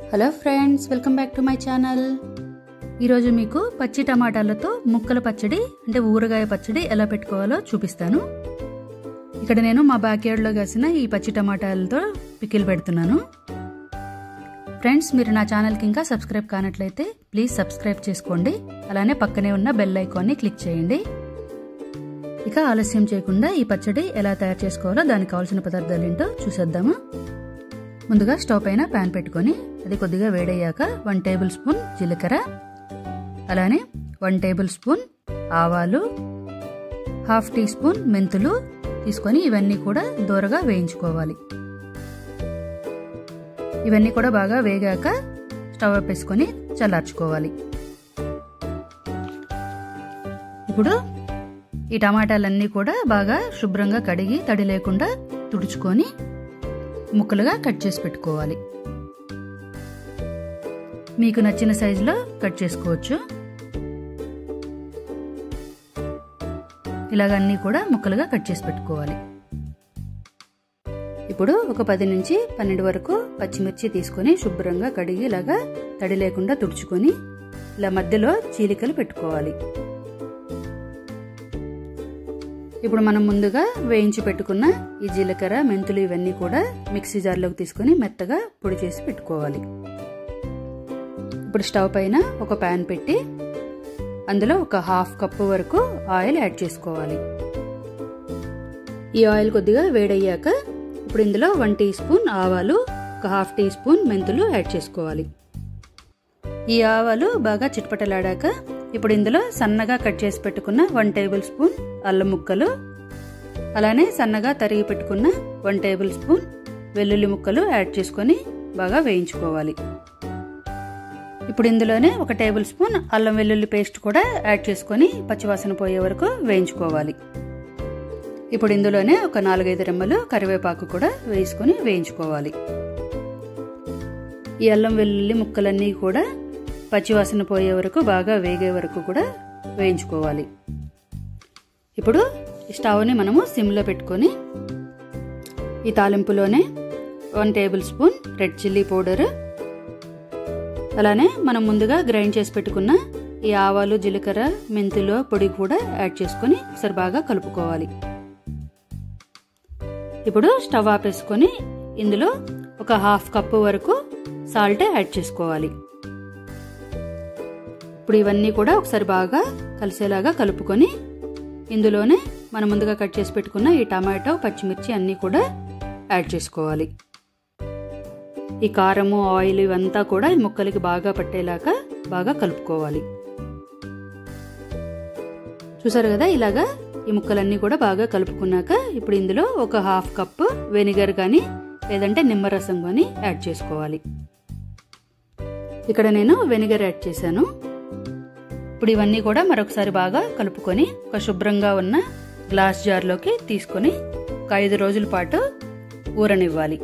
hello friends welcome back to my channel ఈరోజు మీకు పచ్చి టమాటాలతో ముక్కల పచ్చడి అంటే ఊరగాయ పచ్చడి ఎలా పెట్టుకోవాలో చూపిస్తాను ఇక్కడ నేను మా బ్యాక్యార్డ్లో కాసిన ఈ పచ్చి టమాటాలతో పికిల్ పెడుతున్నాను ఫ్రెండ్స్ మీరు నా ఛానల్కి ఇంకా సబ్స్క్రైబ్ కానట్లయితే ప్లీజ్ సబ్స్క్రైబ్ చేసుకోండి అలానే పక్కనే ఉన్న బెల్ ఐకాన్ని క్లిక్ చేయండి ఇక ఆలస్యం చేయకుండా ఈ పచ్చడి ఎలా తయారు చేసుకోవాలో దానికి కావాల్సిన పదార్థాలు ఏంటో చూసేద్దాము ముందుగా స్టవ్ పైన ప్యాన్ పెట్టుకొని అది కొద్దిగా వేడయ్యాక వన్ టేబుల్ స్పూన్ జీలకర్ర అలానే వన్ టేబుల్ స్పూన్ ఆవాలు హాఫ్ టీ స్పూన్ మెంతులు తీసుకొని ఇవన్నీ కూడా దూరగా వేయించుకోవాలి ఇవన్నీ కూడా బాగా వేగాక స్టవ్ వేసుకొని చల్లార్చుకోవాలి ఇప్పుడు ఈ టమాటాలన్నీ కూడా బాగా శుభ్రంగా కడిగి తడి లేకుండా తుడుచుకొని ముక్కలుగా కట్ చేసి పెట్టుకోవాలి మీకు నచ్చిన సైజులో కట్ చేసుకోవచ్చు ఇలాగన్నీ కూడా ముక్కలుగా కట్ చేసి పెట్టుకోవాలి ఇప్పుడు ఒక పది నుంచి పన్నెండు వరకు పచ్చిమిర్చి తీసుకొని శుభ్రంగా కడిగి ఇలాగా తడి లేకుండా తుడుచుకొని ఇలా మధ్యలో చీలికలు పెట్టుకోవాలి ఇప్పుడు మనం ముందుగా వేయించి పెట్టుకున్న ఈ జీలకర్ర మెంతులు ఇవన్నీ కూడా మిక్సీ జార్లోకి తీసుకొని మెత్తగా పొడి చేసి పెట్టుకోవాలి ఇప్పుడు స్టవ్ పైన ఒక ప్యాన్ పెట్టి అందులో ఒక హాఫ్ కప్పు వరకు ఆయిల్ యాడ్ చేసుకోవాలి ఈ ఆయిల్ కొద్దిగా వేడయ్యాక ఇప్పుడు ఇందులో వన్ టీ స్పూన్ ఆవాలు ఒక హాఫ్ టీ స్పూన్ మెంతులు యాడ్ చేసుకోవాలి ఈ ఆవాలు బాగా చిట్పటలాడాక ఇప్పుడు ఇందులో సన్నగా కట్ చేసి పెట్టుకున్న వన్ టేబుల్ స్పూన్ అల్లం ముక్కలు అలానే సన్నగా తరిగి పెట్టుకున్న వన్ టేబుల్ స్పూన్ వెల్లుల్లి ముక్కలు యాడ్ చేసుకొని బాగా వేయించుకోవాలి ఇప్పుడు ఇందులోనే ఒక టేబుల్ స్పూన్ అల్లం వెల్లుల్లి పేస్ట్ కూడా యాడ్ చేసుకొని పచ్చివాసన పోయే వరకు వేయించుకోవాలి ఇప్పుడు ఇందులోనే ఒక నాలుగైదు రెమ్మలు కరివేపాకు కూడా వేసుకొని వేయించుకోవాలి ఈ అల్లం వెల్లుల్లి ముక్కలన్నీ కూడా పచ్చివాసన పోయే వరకు బాగా వేగే వరకు కూడా వేయించుకోవాలి ఇప్పుడు స్టవ్ని మనము సిమ్లో పెట్టుకొని ఈ తాలింపులోనే one tablespoon red chilli powder అలానే మనం ముందుగా గ్రైండ్ చేసి పెట్టుకున్న ఈ ఆవాలు జీలకర్ర మెంతులు పొడి కూడా యాడ్ చేసుకొని ఒకసారి బాగా కలుపుకోవాలి ఇప్పుడు స్టవ్ ఆపేసుకొని ఇందులో ఒక హాఫ్ కప్పు వరకు సాల్ట్ యాడ్ చేసుకోవాలి ఇప్పుడు ఇవన్నీ కూడా ఒకసారి బాగా కలిసేలాగా కలుపుకొని ఇందులోనే మనం ముందుగా కట్ చేసి పెట్టుకున్న ఈ టమాటో పచ్చిమిర్చి అన్నీ కూడా యాడ్ చేసుకోవాలి ఈ కారము ఆయిల్ ఇవంతా కూడా ఈ ముక్కలకి బాగా పట్టేలాగా బాగా కలుపుకోవాలి చూసారు కదా ఇలాగా ఈ ముక్కలన్నీ కూడా బాగా కలుపుకున్నాక ఇప్పుడు ఇందులో ఒక హాఫ్ కప్పు వెనిగర్ కానీ లేదంటే నిమ్మరసం కానీ యాడ్ చేసుకోవాలి ఇక్కడ నేను వెనిగర్ యాడ్ చేశాను ఇప్పుడు ఇవన్నీ కూడా మరొకసారి బాగా కలుపుకొని ఒక శుభ్రంగా ఉన్న గ్లాస్ జార్లోకి తీసుకొని ఒక ఐదు రోజుల పాటు ఊరనివ్వాలి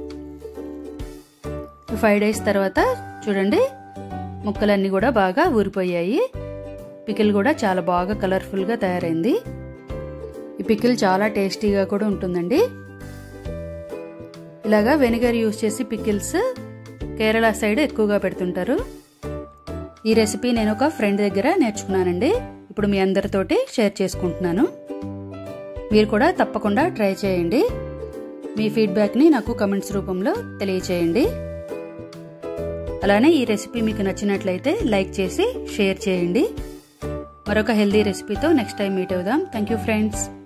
ఫైవ్ డేస్ తర్వాత చూడండి ముక్కలన్నీ కూడా బాగా ఊరిపోయాయి పికిల్ కూడా చాలా బాగా కలర్ఫుల్గా తయారైంది ఈ పికిల్ చాలా టేస్టీగా కూడా ఉంటుందండి ఇలాగా వెనిగర్ యూస్ చేసి పికిల్స్ కేరళ సైడ్ ఎక్కువగా పెడుతుంటారు ఈ రెసిపీ నేను ఒక ఫ్రెండ్ దగ్గర నేర్చుకున్నానండి ఇప్పుడు మీ అందరితోటి షేర్ చేసుకుంటున్నాను మీరు కూడా తప్పకుండా ట్రై చేయండి మీ ఫీడ్బ్యాక్ని నాకు కమెంట్స్ రూపంలో తెలియచేయండి అలానే ఈ రెసిపీ మీకు నచ్చినట్లయితే లైక్ చేసి షేర్ చేయండి మరొక హెల్దీ రెసిపీతో నెక్స్ట్ టైం మీట్ అవుదాం థ్యాంక్ యూ ఫ్రెండ్స్